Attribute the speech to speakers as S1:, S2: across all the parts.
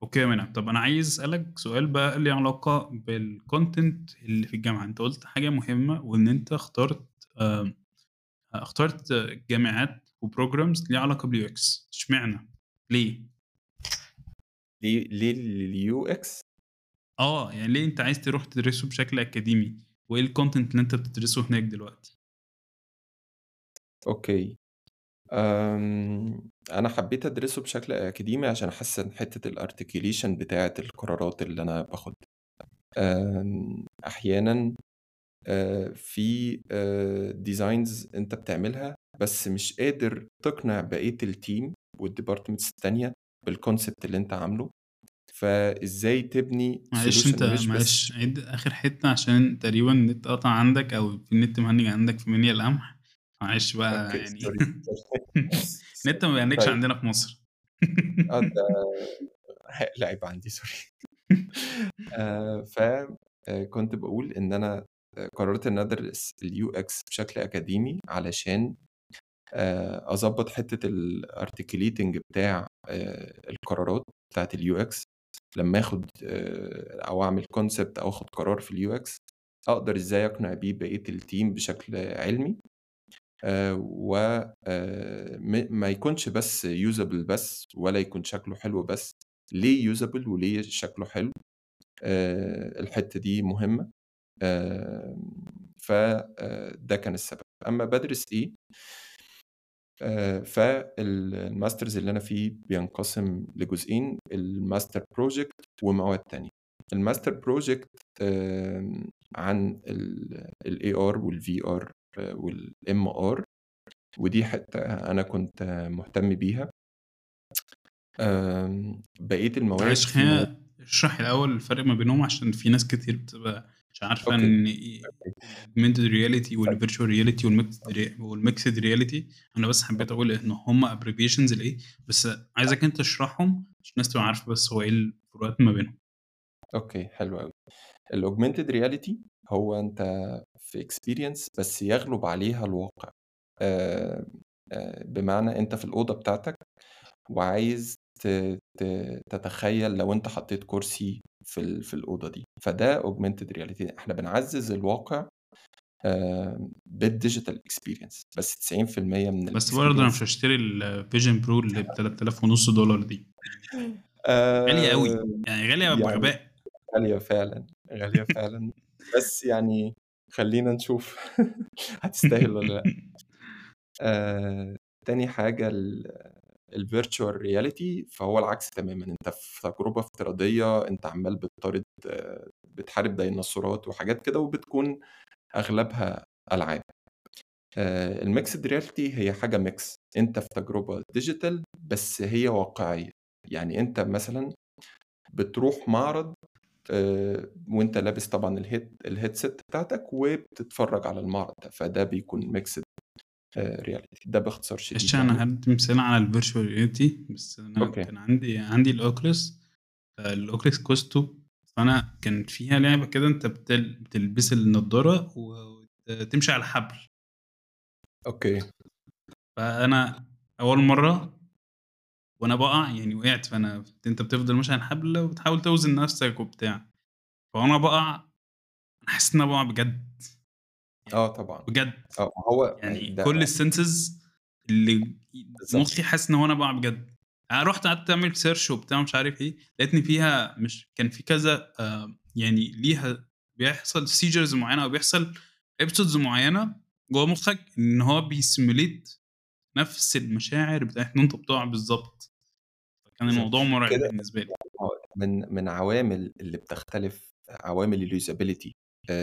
S1: اوكي منى طب انا عايز اسالك سؤال بقى ليه علاقه بالكونتنت اللي في الجامعه انت قلت حاجه مهمه وان انت اخترت آه اخترت جامعات وبروجرامز ليه علاقه باليو اكس اشمعنى ليه
S2: ليه ليه اليو اكس
S1: اه يعني ليه انت عايز تروح تدرسه بشكل اكاديمي وايه الكونتنت اللي انت بتدرسه هناك دلوقتي
S2: اوكي أم، انا حبيت ادرسه بشكل اكاديمي عشان احسن حته الارتكيليشن بتاعه القرارات اللي انا باخدها أم، احيانا آه، في ديزاينز انت بتعملها بس مش قادر تقنع بقيه التيم والديبارتمنتس التانية بالكونسبت اللي انت عامله فازاي تبني
S1: معلش
S2: solution
S1: انت
S2: مش بس
S1: معلش عيد اخر حته عشان تقريبا النت قطع عندك او في النت مهنج عندك في منيا القمح معلش بقى
S2: اوكي
S1: يعني
S2: سوري
S1: النت ما بيهنكش
S2: طيب
S1: عندنا في مصر
S2: اه ده لعيب عندي سوري آه فكنت بقول ان انا قررت ان ادرس اليو اكس بشكل اكاديمي علشان آه، اظبط حته الارتكليتنج بتاع آه، القرارات بتاعت اليو اكس لما اخد آه، او اعمل كونسبت او اخد قرار في اليو اكس اقدر ازاي اقنع بيه بقيه التيم بشكل علمي وما يكونش بس يوزابل بس ولا يكون شكله حلو بس ليه يوزابل وليه شكله حلو الحته دي مهمه فده كان السبب اما بدرس ايه فالماسترز اللي انا فيه بينقسم لجزئين الماستر بروجكت ومواد تانية الماستر بروجكت عن الاي ار والفي ار والام ار ودي حته انا كنت مهتم بيها بقيه المواد
S1: معلش
S2: في مواد
S1: خلينا اشرح الاول الفرق ما بينهم عشان في ناس كتير بتبقى مش عارفه
S2: اوكي
S1: ان الاجمنتد رياليتي والفيرتشوال رياليتي والميكسد رياليتي انا بس حبيت اقول ان هم ابريفيشنز لايه بس عايزك انت تشرحهم عشان الناس تبقى عارفه بس هو ايه الفروقات ما بينهم
S2: اوكي حلو قوي الاوجمانتد رياليتي هو انت في اكسبيرينس بس يغلب عليها الواقع آه، آه، بمعنى انت في الاوضه بتاعتك وعايز تتخيل لو انت حطيت كرسي في ال- في الاوضه دي فده اوجمانتد رياليتي احنا بنعزز الواقع آه، بالديجيتال اكسبيرينس بس 90% من
S1: بس برضه انا مش
S2: الاكسبيرينس
S1: هشتري الفيجن برو اللي ب 3000 ونص دولار دي غاليه قوي يعني غاليه
S2: يعني
S1: بغباء
S2: غاليه فعلا غاليه فعلا بس يعني خلينا نشوف هتستاهل ولا لا آه، تاني حاجة الفيرتشوال رياليتي فهو العكس تماما انت في تجربة افتراضية انت عمال بتطارد آه، بتحارب ديناصورات وحاجات كده وبتكون اغلبها العاب الميكسد رياليتي هي حاجة ميكس انت في تجربة ديجيتال بس هي واقعية يعني انت مثلا بتروح معرض آه، وانت لابس طبعا الهيد الهيدسيت بتاعتك وبتتفرج على المعرض ده فده بيكون ميكسد رياليتي ده باختصار شديد
S1: معلش انا
S2: يعني
S1: هدي مثال على الفيرتشوال رياليتي بس انا
S2: اوكي
S1: كان عندي عندي الاوكلس الاوكلس كوستو فانا كان فيها لعبه كده انت بتل... بتلبس النضاره وتمشي على حبل
S2: اوكي
S1: فانا اول مره وانا بقع يعني وقعت فانا انت بتفضل ماشي على الحبل وبتحاول توزن نفسك وبتاع فانا بقع انا حاسس ان انا بقع بجد
S2: اه طبعا
S1: بجد
S2: اه هو
S1: يعني
S2: ده
S1: كل السنسز اللي
S2: بالظبط
S1: مخي حاسس ان هو انا بقع بجد انا رحت قعدت اعمل سيرش وبتاع مش عارف ايه لقيتني فيها مش كان في كذا آه يعني ليها بيحصل سيجرز معينه او بيحصل ابسودز معينه جوه مخك ان هو بيسيموليت نفس المشاعر بتاعت ان انت بتقع بالظبط فكان
S2: بالظبط
S1: الموضوع مرعب
S2: كده
S1: بالنسبه لي
S2: آه، من من عوامل اللي بتختلف عوامل اليوزابيلتي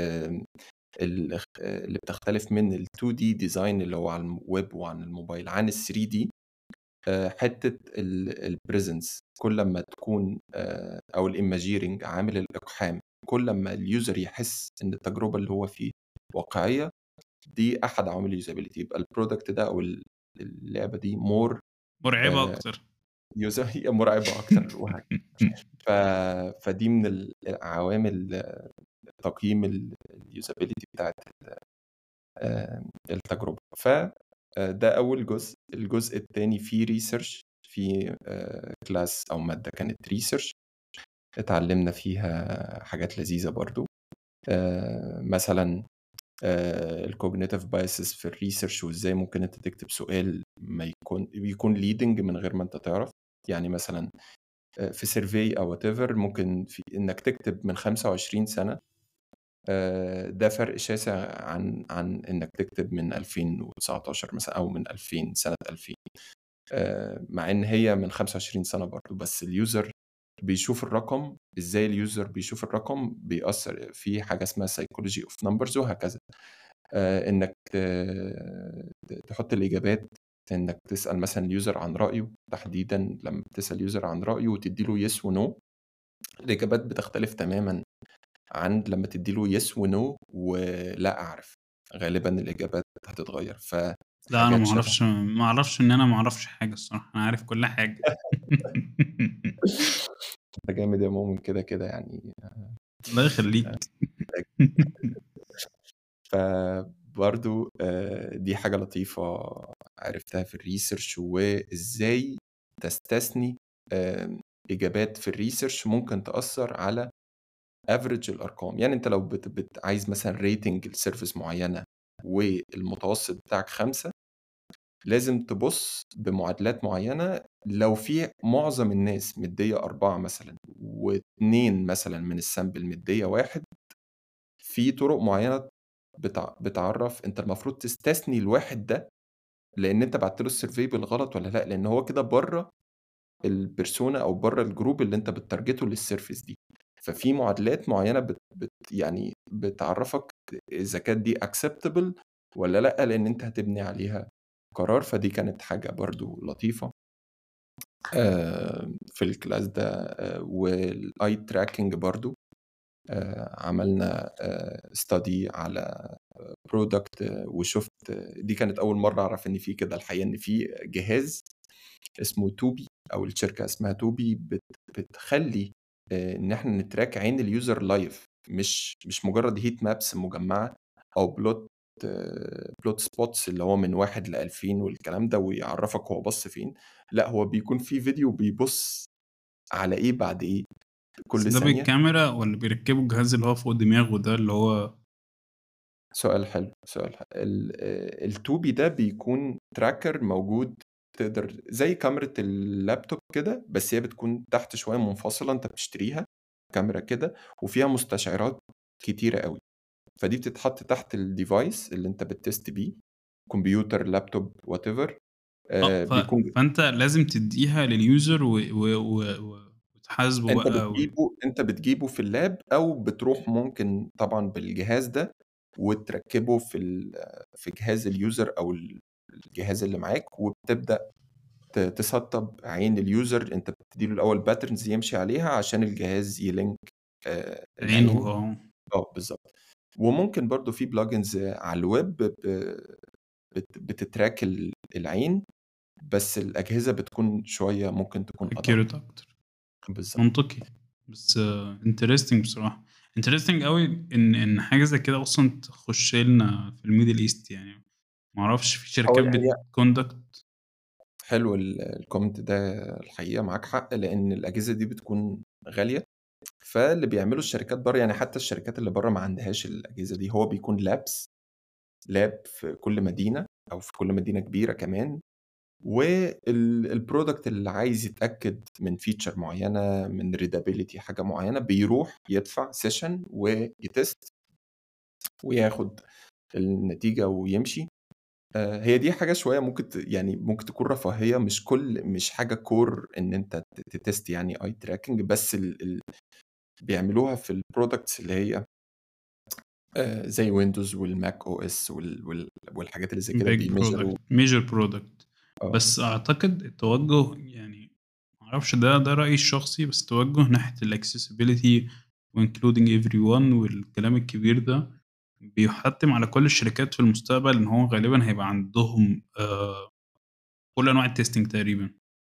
S2: اللي بتختلف من ال 2 دي ديزاين اللي هو على الويب وعن الموبايل عن ال 3 دي حته البريزنس كل ما تكون آه، او الايماجيرنج عامل الاقحام كل ما اليوزر يحس ان التجربه اللي هو فيه واقعيه دي احد عوامل اليوزابيلتي يبقى البرودكت ده او اللعبه دي مور
S1: مرعبه اكتر
S2: يوزر هي مرعبه اكتر وهكذا ف... فدي من العوامل تقييم اليوزابيلتي بتاعت التجربه فده اول جزء الجزء الثاني فيه ريسيرش في كلاس او ماده كانت ريسيرش اتعلمنا فيها حاجات لذيذة برضه آآ مثلًا آآ الcognitive biases في الresearch وإزاي ممكن أنت تكتب سؤال ما يكون يكون leading من غير ما أنت تعرف، يعني مثلًا آآ في survey أو whatever ممكن في إنك تكتب من 25 سنة آآ ده فرق شاسع عن عن إنك تكتب من 2019 مثلًا أو من 2000 سنة 2000 آآ مع إن هي من 25 سنة برضه، بس الuser بيشوف الرقم إزاي الuser بيشوف الرقم بيأثّر في حاجة اسمها psychology of numbers وهكذا. آآ إنك ت تحط الإجابات إنك تسأل مثلًا الuser عن رأيه تحديدًا لمّا بتسأل user عن رأيه وتدّي له yes وno الإجابات بتختلف تمامًا عن لمّا تدّي له yes وno ولا أعرف، غالبًا الإجابات هتتغيّر،
S1: لا أنا
S2: فحاجات
S1: ما
S2: شبه
S1: أعرفش ما أعرفش إن أنا ما أعرفش حاجة الصراحة، أنا عارف كل حاجة.
S2: أنت جامد يا مؤمن كده، كده يعني
S1: الله يخلّيك.
S2: فبرضه آآ دي حاجة لطيفة عرفتها في الresearch وإزاي تستثني آمم إجابات في الresearch ممكن تأثّر على average الأرقام، يعني أنت لو بت بت عايز مثلًا rating لservice معيّنة والمتوسط بتاعك 5 لازم تبُص بمعادلات معيّنة لو في معظم الناس مدّية 4 مثلًا و2 مثلًا من الsample مدّية 1 في طُرق معيّنة بتع بتعرّف أنت المفروض تستثني ال1 ده لإن أنت بعت له الsurvey بالغلط والّا لأ، لإن هو كده برّه الpersona أو برّه الgroup اللي أنت بتتارجته للservice دي، ففي معادلات معيّنة بت بت يعني بتعرّفك إذا كانت دي acceptable والّا لأ، لإن أنت هتبني عليها قرار، فدي كانت حاجة برضه لطيفة. آآ في الclass ده آآ والeye tracking برضه آآ عملنا آآ study على product وشُفت دي كانت أول مرّة أعرف إن في كده الحقيقة إن في جهاز اسمه توبي أو الشركة اسمها توبي بت بتخلّي آآ إن إحنا نtrack عين الuser live مش مش مجرّد heat maps مجمّعة أو plot plot spots اللي هو من 1 ل2000 والكلام ده ويعرّفك هو بَص فين، لأ هو بيكون في فيديو بيبُص على إيه بعد إيه
S1: بس
S2: كل
S1: ده
S2: ثانية.
S1: بالكاميرا والّا بيركّبوا الجهاز اللي هو فوق دماغه ده اللي هو
S2: سؤال حلو، سؤال ح ال آآ التوبي ده بيكون tracker موجود تقدر زي كاميرا اللابتوب كده، بس هي بتكون تحت شوية منفصلة أنت بتشتريها، كاميرا كده وفيها مستشعرات كتيرة أوي، فدي بتتحط تحت الdevice اللي أنت بتtest بيه، كمبيوتر، لابتوب whatever
S1: آه،
S2: آآ
S1: ف
S2: بيكون
S1: فأنت لازم تدّيها للuser و و و و وتحاسبه
S2: أنت
S1: بقى و
S2: بتجيبه أنت بتجيبه في اللاب أو بتروح ممكن طبعًا بالجهاز ده وتركّبه في ال في جهاز الuser أو ال الجهاز اللي معاك وبتبدأ ت تسطّب عين الuser أنت بتدّي له الأول patterns يمشي عليها عشان الجهاز يlink آآ
S1: عينه
S2: العين
S1: آه.
S2: آه بالضبط. وممكن برضه في plugins على الويب ب بت بتtrack ال العين، بس الأجهزة بتكون شوية ممكن تكون أدق.
S1: accurate أكتر.
S2: بالضبط.
S1: منطقي، بس interesting بصراحة. interesting أوي إن إن حاجة زي كده أصلًا تخُش لنا في الmiddle east يعني، ما أعرفش في
S2: هو
S1: شركات
S2: يعني
S1: بتconduct
S2: حلو ال الcomment ده الحقيقة معاك حق، لإن الأجهزة دي بتكون غالية، فاللي بيعمله الشركات برّه يعني حتى الشركات اللي برّه ما عندهاش الأجهزة دي، هو بيكون labs lab في كل مدينة أو في كل مدينة كبيرة كمان، وال الproduct اللي عايز يتأكد من feature معيّنة، من readability حاجة معيّنة، بيروح يدفع session ويtest وياخد النتيجة ويمشي. آآ هي دي حاجة شوية ممكن ت يعني ممكن تكون رفاهية مش كل مش حاجة core إن أنت ت تtest يعني eye tracking بس ال ال بيعملوها في الproducts اللي هي آآ زي windows والmac OS وال وال والحاجات اللي زي كده
S1: big
S2: بيmeasureوا
S1: product major product
S2: آه.
S1: بس أعتقد التوجُّه يعني ما أعرفش ده ده رأيي الشخصي، بس توجُّه ناحية الaccessibility وincluding everyone والكلام الكبير ده، بيحتّم على كل الشركات في المستقبل إن هو غالبًا هيبقى عندهم آآ كل أنواع الtesting تقريبًا.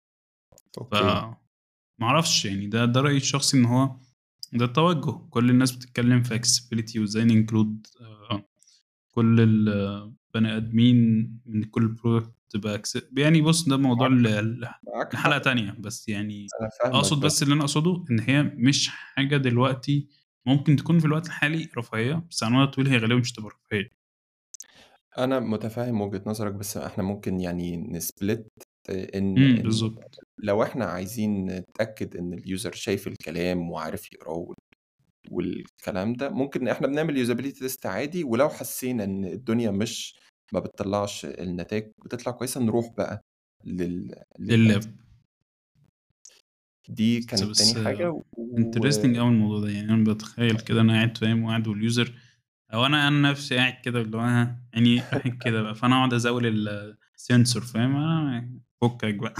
S1: ف
S2: أوكي.
S1: ما أعرفش يعني ده ده رأيي الشخصي إن هو ده التوجُّه، كل الناس بتتكلّم في accessibility وإزاي نinclude آآ كل البني آدمين من كل product تبقى acce يعني بُص ده موضوع
S2: معاك
S1: ل ل
S2: معاك
S1: لحلقة
S2: حق.
S1: تانية، بس يعني
S2: أنا فاهمك
S1: أقصد
S2: بس
S1: بس اللي أنا أقصده إن هي مش حاجة دلوقتي ممكن تكون في الوقت الحالي رفاهية، بس على المدى الطويل هي غالبًا مش هتبقى رفاهية.
S2: أنا متفهم وجهة نظرك، بس إحنا ممكن يعني نsplit إن
S1: إمم،
S2: إن
S1: بالضبط.
S2: لو إحنا عايزين نتأكد إن الuser شايف الكلام وعارف يقراه وال والكلام ده، ممكن إحنا بنعمل usability test عادي، ولو حسينا إن الدنيا مش ما بتطلّعش النتايج بتطلع كويسة، نروح بقى لل للأداة.
S1: للlab.
S2: دي
S1: بس
S2: كانت
S1: بس
S2: تاني حاجة و
S1: interesting أوي الموضوع ده، يعني أنا باتخيل كده أنا قاعد فاهم وقاعد والuser أو أنا أنا نفسي قاعد كده اللي هو ها عيني راحت كده بقى، فأنا أقعد أزاول الsensor فاهم، آه فُكّك بقى.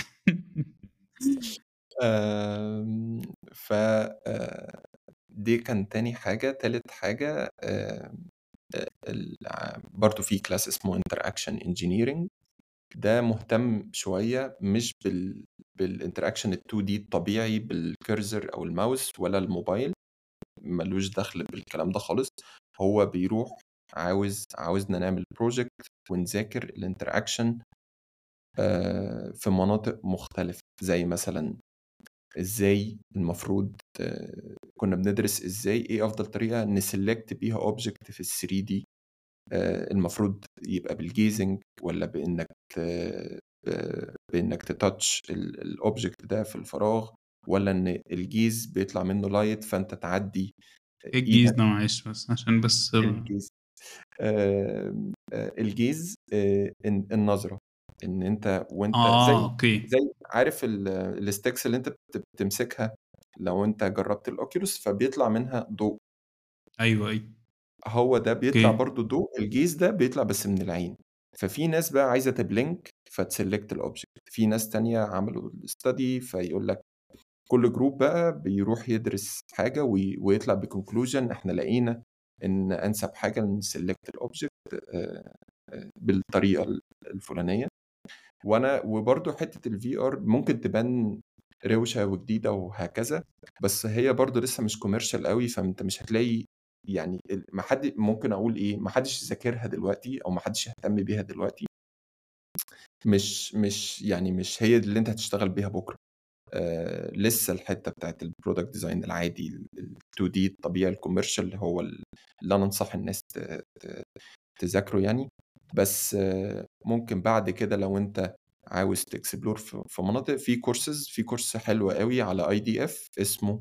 S2: آمم، ف آآ، دي كان تاني حاجة، تالت حاجة آآ، آآ، ال برضه في class اسمه interaction engineering ده مهتم شوية مش بال بالinteraction ال2D الطبيعي بالcursor أو الmouse ولا الموبايل، ما لوش دخل بالكلام ده خالص، هو بيروح عاوز عاوزنا نعمل project ونذاكر الinteraction آآ، في مناطق مختلفة، زي مثلًا إزاي المفروض كنا بندرس إزاي إيه أفضل طريقة نselect بيها object في ال3D آآ، المفروض يبقى بالgazing والّا بإنك ت ب بإنك تtouch ال الobject ده في الفراغ، والّا إن الgaze بيطلع منه light فأنت تعدّي
S1: إيه الgaze
S2: إيدك
S1: ده معلش بس عشان بس
S2: الgaze آمم، آآ، الgaze آآ، الن النظرة، إن أنت وأنت زي
S1: آه، أوكي.
S2: زي عارف ال الsticks اللي أنت بت بتمسكها لو أنت جربت الoculus فبيطلع منها ضوء.
S1: أيوه، أيوه.
S2: هو ده بيطلع
S1: أوكي.
S2: برضه ضوء، الgaze ده بيطلع بس من العين، ففي ناس بقى عايزة تblink فتselect الobject، في ناس تانية عملوا الstudy فيقول لك كل group بقى بيروح يدرس حاجة وي ويطلع بconclusion إحنا لقينا إن أنسب حاجة نselect الobject آآ، آآ، بالطريقة ال الفلانية، وأنا وبرضه حتة الVR ممكن تبان روشة وجديدة وهكذا، بس هي برضه لسه مش commercial أوي، فأنت مش هتلاقي يعني ال ما حد ممكن أقول إيه، ما حدش ذاكرها دلوقتي أو ما حدش اهتم بيها دلوقتي. مش مش يعني مش هي اللي أنت هتشتغل بيها بُكرة، آآ، لسه الحتة بتاعة الproduct design العادي ال ال2D الطبيعي الcommercial هو ال اللي أنا أنصح الناس ت ت تذاكره يعني، بس ممكن بعد كده لو أنت عاوز تexplore في في مناطق في courses في course حلو أوي على IDF اسمه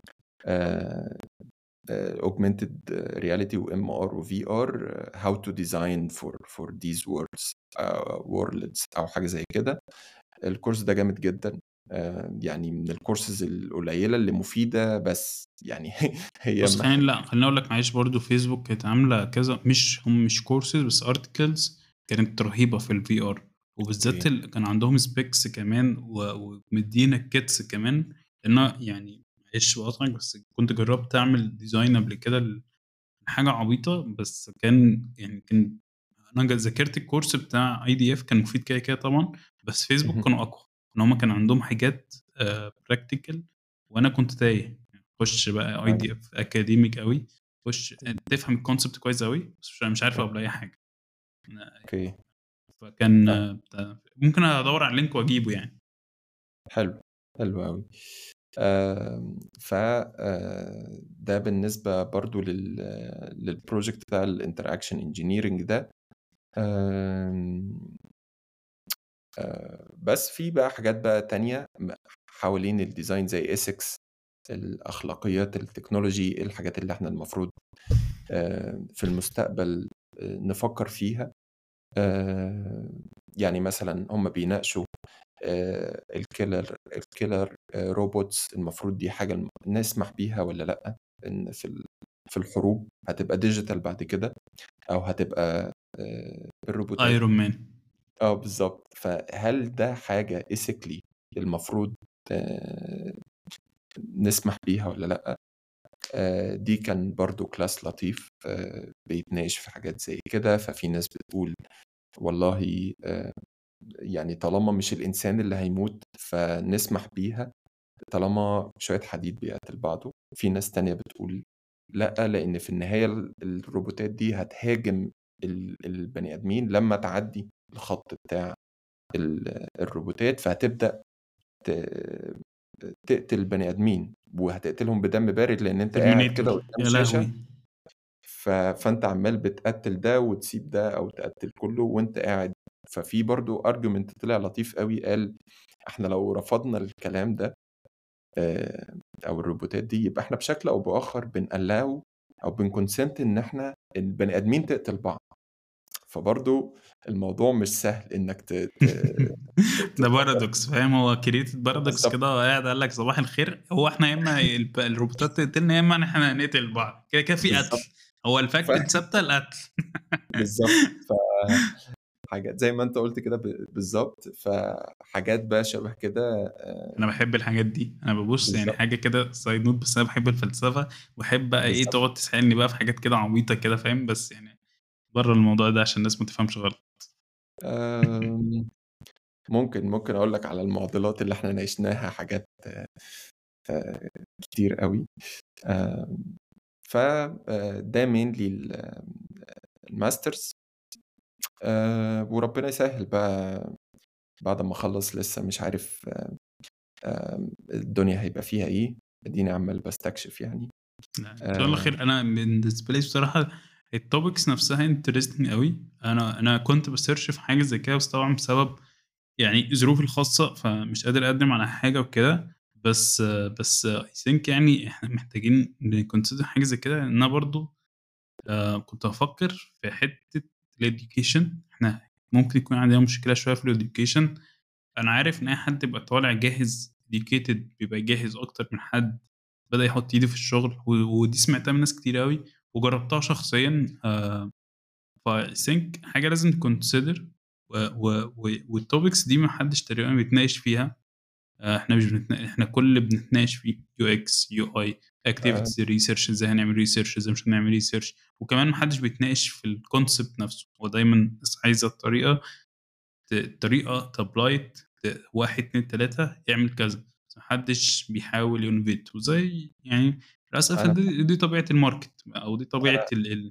S2: آآ، آآ، augmented reality وMR وVR how to design for for these worlds آآ، worlds أو حاجة زي كده، الcourse ده جامد جدًا، آآ، يعني من الcourses القليلة اللي مفيدة بس يعني هي
S1: بُص خلّيني
S2: مح
S1: لأ، خلّيني أقول لك معلش برضه فيسبوك كانت عاملة كذا مش هم مش courses بس articles كانت رهيبة في الVR وبالذات
S2: أوكي.
S1: ال كان عندهم specs كمان و ومدّيينك kits كمان، لإن أنا يعني معلش باقاطعك بس كنت جرّبت أعمل design قبل كده ل لحاجة عبيطة، بس كان يعني كان أنا ج ذاكرت الcourse بتاع IDF كان مفيد كده، كده طبعًا، بس فيسبوك
S2: اهم.
S1: كانوا أقوى، إن هم كان عندهم حاجات آآ practical وأنا كنت تايه، خُش بقى
S2: أيوه.
S1: IDF academic أوي، خُش تفهم الconcept كويس أوي، بس مش عارف
S2: إمم.
S1: أقول أي حاجة.
S2: أوكي.
S1: فكان
S2: فاهمك.
S1: بتاع ممكن أدوّر على الlink وأجيبه يعني.
S2: حلو، حلو أوي. آمم، ف آآ، ده بالنسبة برضه لل للproject بتاع الinteraction engineering ده. آمم، آآ، بس في بقى حاجات بقى تانية م حوالين الdesign زي ethics الأخلاقيات التكنولوجي، إيه الحاجات اللي إحنا المفروض آآ، في المستقبل آآ، نفكّر فيها. آآ، يعني مثلًا هم بيناقشوا آآ، الkiller الkiller آآ، robots المفروض دي حاجة ن نسمح بيها والّا لأ، إن في ال في الحروب هتبقى digital بعد كده أو هتبقى آآ، بالروبوتات.
S1: Iron Man.
S2: آه بالضبط، فهل ده حاجة ethically المفروض آآ، نسمح بيها والّا لأ؟ آآ، دي كان برضه class لطيف آآ، بيتناقش في حاجات زي كده، ففي ناس بتقول والله آآ، يعني طالما مش الإنسان اللي هيموت فنسمح بيها، طالما شوية حديد بيقتل بعضه. في ناس تانية بتقول لأ، لإن في النهاية ال الروبوتات دي هتهاجم ال البني آدمين لمّا تعدّي الخط بتاع الروبوتات فهتبدأ تقتل البني آدمين وهتقتلهم بدم بارد لأن أنت قاعد كده قدام شاشة ف... فأنت عمال بتقتل ده وتسيب ده أو تقتل كله وأنت قاعد ففي برضو ارجيومنت طلع لطيف قوي قال احنا لو رفضنا الكلام ده آه، او الروبوتات دي يبقى احنا بشكل او باخر بنقلاو او بنكونسنت ان احنا البني ادمين تقتل بعض فبرضو الموضوع مش سهل انك ت... ت...
S1: ده بارادوكس فاهم هو كريتد بارادوكس كده قاعد قال لك صباح الخير هو احنا يا اما الروبوتات تقتلنا يا اما احنا نقتل بعض كده كده في قتل هو الفاكت ف... ثابته القتل
S2: بالظبط ف... حاجات زي ما انت قلت كده بالظبط فحاجات بقى شبه كده
S1: آه، انا بحب الحاجات دي انا ببص يعني حاجه كده سايد نوت بس انا بحب الفلسفه وبحب بقى ايه تقعد تسالني بقى في حاجات كده عبيطه كده فاهم بس يعني بره الموضوع ده عشان الناس ما تفهمش غلط
S2: ممكن ممكن اقول لك على المعضلات اللي احنا ناقشناها حاجات آه، كتير قوي فده مينلي الماسترز آه وربنا يسهل بقى بعد ما اخلص لسه مش عارف آه آه الدنيا هيبقى فيها ايه اديني عمال بستكشف يعني
S1: ان شاء الله خير انا بالنسبه لي بصراحه التوبكس نفسها انترستنج قوي انا انا كنت بسيرش في حاجه زي كده بس طبعا بسبب يعني ظروفي الخاصه فمش قادر اقدم على حاجه وكده بس بس اي ثينك يعني احنا محتاجين نكونسيدر حاجه زي كده ان انا برضو آه كنت بفكر في حته الاديوكيشن احنا ممكن يكون عندنا مشكله شويه في الاديوكيشن انا عارف ان اي حد يبقى طالع جاهز educated بيبقى جاهز اكتر من حد بدا يحط ايده في الشغل ودي سمعتها من ناس كتير قوي وجربتها شخصيا آه ف think حاجه لازم تكونسيدر والتوبكس دي ما حدش تقريبا بيتناقش فيها آه احنا مش بنتناقش احنا كل اللي بنتناقش فيه يو اكس يو اي اكتيفيتيز ريسيرش ازاي هنعمل ريسيرش ازاي مش هنعمل ريسيرش وكمان محدش بيتناقش في الكونسبت نفسه هو دايما الناس عايزه الطريقه طريقه تبلايت واحد اتنين تلاته يعمل كذا محدش بيحاول ينفيت وزي يعني للاسف دي, دي طبيعه الماركت او دي طبيعه ال ال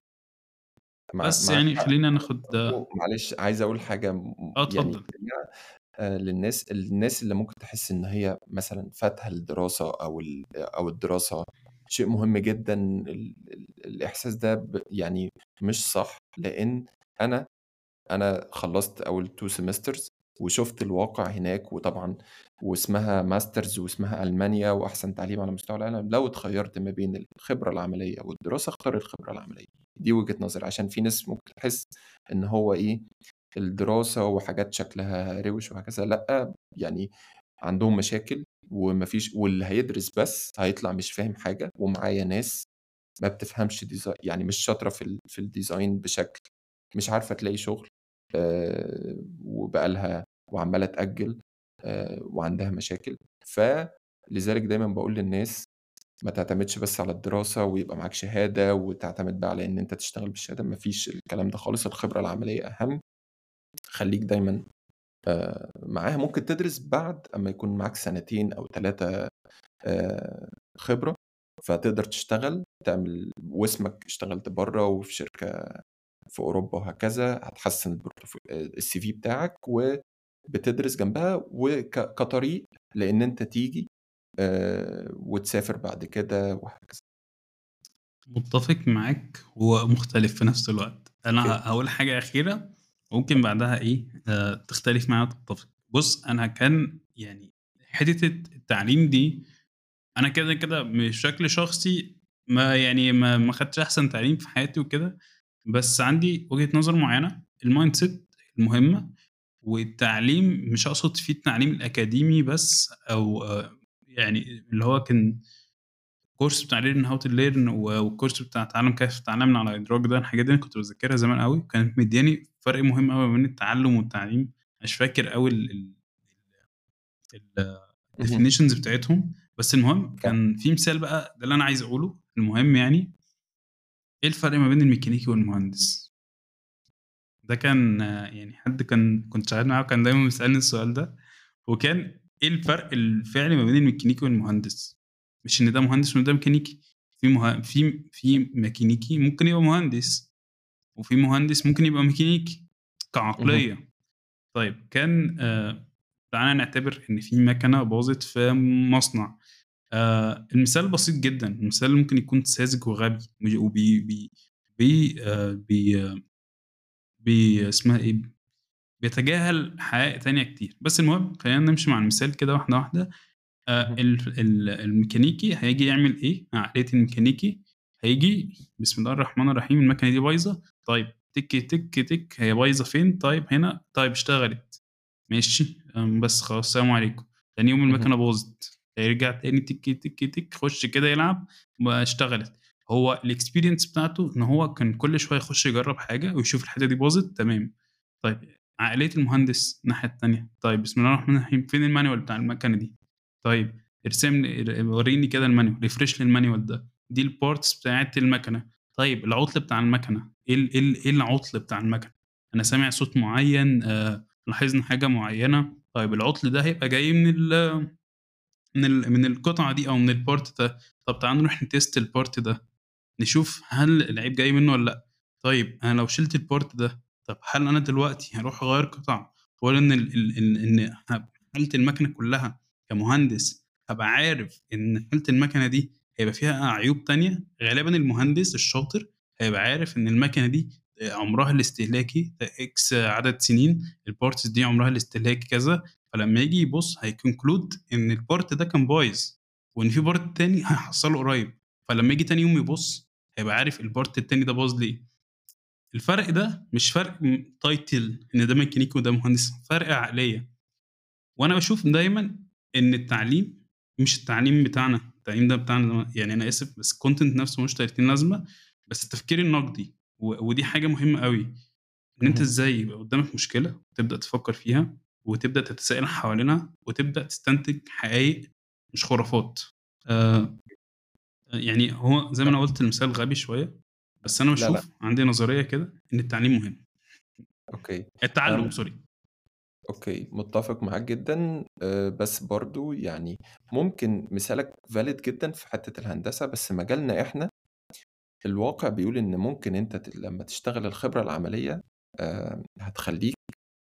S1: بس يعني خلينا ناخد
S2: معلش عايز اقول حاجه
S1: اه اتفضل
S2: يعني آه، للناس الناس اللي ممكن تحس إن هي مثلًا فاتها الدراسة أو أو الدراسة شيء مهم جدًا ال ال الإحساس ده ب يعني مش صح، لإن أنا أنا خلّصت أول 2 semesters وشُفت الواقع هناك، وطبعًا واسمها ماسترز واسمها ألمانيا وأحسن تعليم على مستوى العالم، لو اتخيّرت ما بين الخبرة العملية والدراسة، اختار الخبرة العملية، دي وجهة نظري، عشان في ناس ممكن تحس إن هو إيه، الدراسة وحاجات شكلها روش وهكذا لأ، يعني عندهم مشاكل ومفيش واللي هيدرس بس هيطلع مش فاهم حاجة، ومعايا ناس ما بتفهمش ديزاين يعني مش شاطرة في ال في الdesign بشكل مش عارفة تلاقي شغل آه، وبقى لها وعمّالة تأجّل آه، وعندها مشاكل، فلذلك دايمًا بقول للناس ما تعتمدش بس على الدراسة ويبقى معاك شهادة وتعتمد بقى على إن أنت تشتغل بالشهادة، ما فيش الكلام ده خالص، الخبرة العملية أهم. خلّيك دايمًا آه، معاها، ممكن تدرس بعد أمّا يكون معاك سنتين أو ثلاثة آه، خبرة، فتقدر تشتغل، تعمل واسمك اشتغلت برّه وفي شركة في أوروبا وهكذا، هتحسّن البورتفو الCV بتاعك وبتدرس جنبها وك كطريق لإن أنت تيجي آه، وتسافر بعد كده وهكذا.
S1: متّفق معاك ومختلف في نفس الوقت. أنا هقول حاجة أخيرة ممكن بعدها إيه آه تختلف معايا وتتفق. بُص أنا كان يعني حتّة التعليم دي أنا كده، كده بشكل شخصي ما يعني ما ما خدتش أحسن تعليم في حياتي وكده، بس عندي وجهة نظر معيّنة الmindset المهمة والتعليم مش أقصد فيه التعليم الأكاديمي بس أو آه يعني اللي هو كان كورس بتاع ليرن هاو تو ليرن والكورس بتاع تعلم كيف تتعلم على ادراك ده الحاجات دي انا كنت بذاكرها زمان قوي كانت مدياني فرق مهم قوي ما بين التعلم والتعليم مش فاكر قوي الديفينيشنز بتاعتهم بس المهم كان في مثال بقى ده اللي انا عايز اقوله المهم يعني ايه الفرق ما بين الميكانيكي والمهندس ده كان يعني حد كان كنت شغال معاه كان دايما بيسالني السؤال ده وكان ايه الفرق الفعلي ما بين الميكانيكي والمهندس مش ان ده مهندس وان ده ميكانيكي في مه... في في ميكانيكي ممكن يبقى مهندس وفي مهندس ممكن يبقى ميكانيكي كعقليه طيب كان آآ تعالَ نعتبر إن في مكنة باظت في مصنع، آآ المثال بسيط جدًا، المثال ممكن يكون ساذج وغبي وبي بي بي آآ بي بي اسمها إيه، بيتجاهل حقائق تانية كتير، بس المهم خلّينا نمشي مع المثال كده واحدة، واحدة. آآ
S2: اهم.
S1: ال ال الميكانيكي هييجي يعمل إيه، عقلية الميكانيكي هييجي بسم الله الرحمن الرحيم المكنة دي بايظة، طيب تِك، تِك، تِك هي بايظة فين؟ طيب هنا، طيب اشتغلت، ماشي، آمم بس خلاص السلام عليكم، تاني يوم
S2: اهم.
S1: المكنة باظت، هيرجع تاني تِك، تِك، تِك يخش كده يلعب ما اشتغلت، هو الexperience بتاعته إن هو كان كل شوية يخش يجرّب حاجة ويشوف الحتة دي باظت تمام، طيب عقلية المهندس الناحية التانية، طيب بسم الله الرحمن الرحيم فين الmanual بتاع المكنة دي؟ طيب ارسم لي ر ورّيني كده الmanual refresh لي الmanual ده، دي الparts بتاعة المكنة، طيب العُطل بتاع المكنة، إيه ال إيه ال إيه العُطل بتاع المكنة؟ أنا سامع صوت معيّن آآ لاحظنا حاجة معيّنة، طيب العُطل ده هيبقى جاي من ال من ال من القطعة دي أو من الpart ده، طب تعالَ نروح نtest الpart ده، نشوف هل العيب جاي منه والّا لأ، طيب أنا لو شِلت الpart ده، طب هل أنا دلوقتي هاروح أغيّر قطع وأقول إن ال ال ال إن ه حالة المكنة كلّها كمهندس هابقى عارف إن حالة المكنة دي هيبقى فيها عيوب تانية؟ غالبًا المهندس الشاطر هيبقى عارف إن المكنة دي آآ عمرها الاستهلاكي X عدد سنين، الparts دي عمرها الاستهلاكي كذا، فلمّا ييجي يبُص هيconclude إن الpart ده كان بايظ، وإن في part تاني هيحصّله قريب، فلمّا ييجي تاني يوم يبُص هيبقى عارف الpart التاني ده باظ ليه. الفرق ده مش فرق م title إن ده ميكانيكي وده مهندس، فرق عقلية. وأنا باشوف دايمًا إن التعليم مش التعليم بتاعنا، التعليم ده بتاعنا يعني أنا آسف بس الcontent نفسه ما لوش 30 لازمة، بس التفكير النقدي و ودي حاجة مهمة أوي، إن أنت
S2: اهم.
S1: إزاي يبقى قدّامك مشكلة وتبدأ تفكّر فيها وتبدأ تتساءل حوالينها وتبدأ تستنتج حقايق مش خرافات. آآ يعني هو زي ما أنا قُلت المثال غبي شوية، بس أنا
S2: لا، لأ.
S1: باشوف عندي نظرية كده إن التعليم مهم.
S2: أوكي.
S1: التعلُّم
S2: آمم
S1: sorry.
S2: أوكي، متّفق معاك جدًا، آآ بس برضه يعني ممكن مثالك valid جدًا في حتّة الهندسة، بس مجالنا إحنا الواقع بيقول إن ممكن أنت ت لمّا تشتغل الخبرة العملية آآ هتخلّيك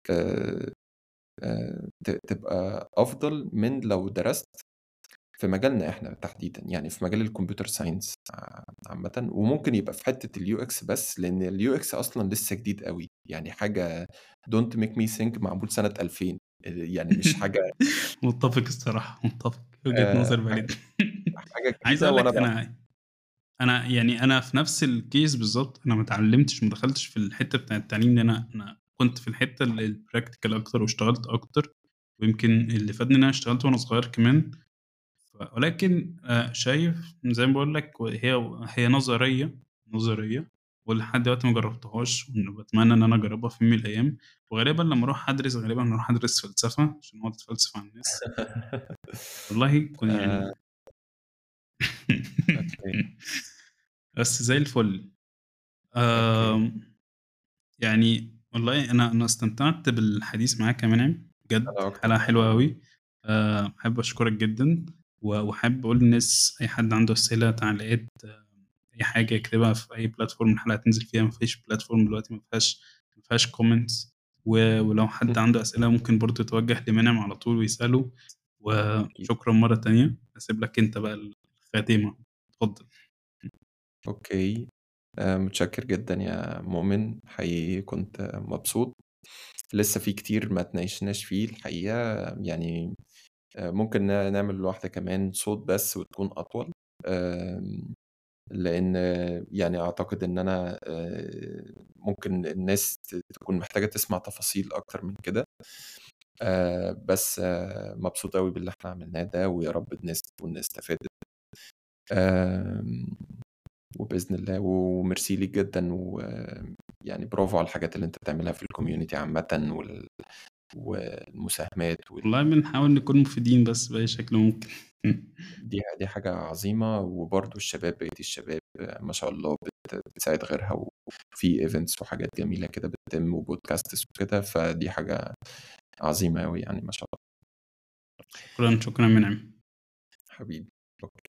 S2: آآ آآ ت تبقى أفضل من لو درست في مجالنا إحنا تحديدًا، يعني في مجال الcomputer science ع عامةً، وممكن يبقى في حتّة الUX بس، لإن الUX أصلًا لسه جديد أوي، يعني حاجة don't make me think معمول سنة 2000 آآ يعني مش حاجة
S1: متّفق الصراحة، متّفق، وجهة
S2: آآ
S1: نظر
S2: حاجة
S1: valid.
S2: حاجة
S1: عايز
S2: جديدة
S1: أقول
S2: وأنا
S1: لك
S2: باع
S1: أنا أنا يعني أنا في نفس الcase بالضبط، أنا ما اتعلّمتش ما دخلتش في الحتّة بتاع التعليم دي، أنا أنا كنت في الحتّة ال الpractical أكتر واشتغلت أكتر، ويمكن اللي فادني إن أنا اشتغلت وأنا صغير كمان، ف ولكن آآ شايف زي ما باقول لك وهي هي نظرية، نظرية ولحد دلوقتي ما جرّبتهاش وإن باتمنى إن أنا أجرّبها في يوم من الأيام، وغالبًا لمّا أروح أدرس غالبًا هاروح أدرس فلسفة عشان أقعد أتفلسف على الناس. والله كن
S2: آآ
S1: يعني
S2: أوكي.
S1: بس زي الفل.
S2: أوكي.
S1: آمم يعني والله أنا أنا استمتعت بالحديث معاك يا منعم، بجد
S2: أنا أكتر
S1: حلقة حلوة
S2: والله.
S1: أوي، آآ حابب أشكرك جدًا، و وحابب أقول للناس أي حد عنده أسئلة، تعليقات، أي حاجة يكتبها في أي platform الحلقة تنزل فيها، ما فيش platform دلوقتي ما فيهاش ما فيهاش comments و ولو حد عنده أسئلة ممكن برضه يتوجه لمنعم على طول ويسأله،
S2: أكيد.
S1: وشكرًا مرّة تانية، هاسيب لك أنت بقى الخاتمة، اتفضل.
S2: أوكي، آآ متشكر جدًا يا مؤمن، حقيقي كنت مبسوط، لسه في كتير ما اتناقشناش فيه الحقيقة، يعني آآ ممكن ن نعمل واحدة كمان صوت بس وتكون أطول، آمم لإن يعني أعتقد إن أنا آآ ممكن الناس ت تكون محتاجة تسمع تفاصيل أكتر من كده، آآ بس مبسوط أوي باللي إحنا عملناه ده، ويا رب الناس تكون استفادت. آمم وبإذن الله وميرسي ليك جدًا، ويعني برافو على الحاجات اللي أنت بتعملها في الcommunity عامةً وال والمساهمات وال
S1: والله بنحاول نكون مفيدين بس بأي شكل ممكن.
S2: دي دي حاجة عظيمة، وبرضه الشباب بقية الشباب ما شاء الله بت بتساعد غيرها، وفي events وحاجات جميلة كده بتتم وpodcasts وكده، فدي حاجة عظيمة أوي يعني ما شاء الله.
S1: شكرًا، شكرًا يا منعم.
S2: حبيبي، أوكي.